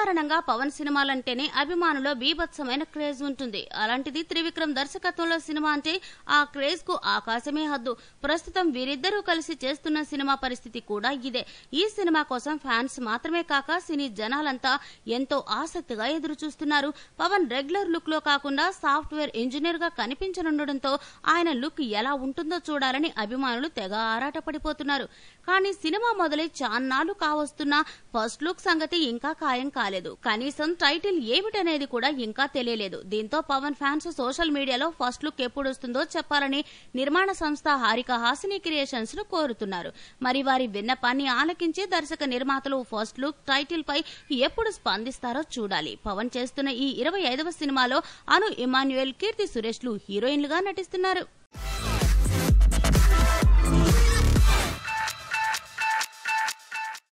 సాధారణంగా పవన్ సినిమాలంటేనే అభిమానులో బీభత్సమైన క్రేజ్ ఉంటుంది అలాంటిది త్రివిక్రమ్ దర్శకత్వంలో సినిమా అంటే ఆ క్రేజ్ కు ఆకాశమే హద్దు ప్రస్తుతం వీరిద్దరూ కలిసి చేస్తున్న సినిమా పరిస్థితి కూడా ఇదే ఈ సినిమా కోసం ఫ్యాన్స్ మాత్రమే కాక సినీ జనాలంతా ఎంతో ఆసక్తిగా ఎదురు చూస్తున్నారు పవన్ రెగ్యులర్ లుక్ లో కాకుండా సాఫ్ట్వేర్ ఇంజనీర్ గా కనిపించనుండటంతో ఆయన లుక్ ఎలా ఉంటుందో చూడాలని అభిమానులు తెగ ఆరాటపడిపోతున్నారు కానీ సినిమా మొదలై చాన్నాళ్లు కావస్తున్నా ఫస్ట్ లుక్ సంగతి ఇంకా ఖాయం కాలేదు కనీసం టైటిల్ ఏమిటనేది కూడా ఇంకా తెలియలేదు దీంతో పవన్ ఫ్యాన్స్ సోషల్ మీడియాలో ఫస్ట్ లుక్ ఎప్పుడు వస్తుందో చెప్పాలని నిర్మాణ సంస్థ హారిక హాసిని క్రియేషన్స్ ను కోరుతున్నారు మరి వారి విన్నపాన్ని ఆలకించి దర్శక నిర్మాతలు ఫస్ట్ లుక్ టైటిల్ పై ఎప్పుడు స్పందిస్తారో చూడాలి పవన్ చేస్తున్న ఈ ఇరవై ఐదవ సినిమాలో అను ఇమాన్యుయల్ కీర్తి సురేష్లు హీరోయిన్లుగా నటిస్తున్నారు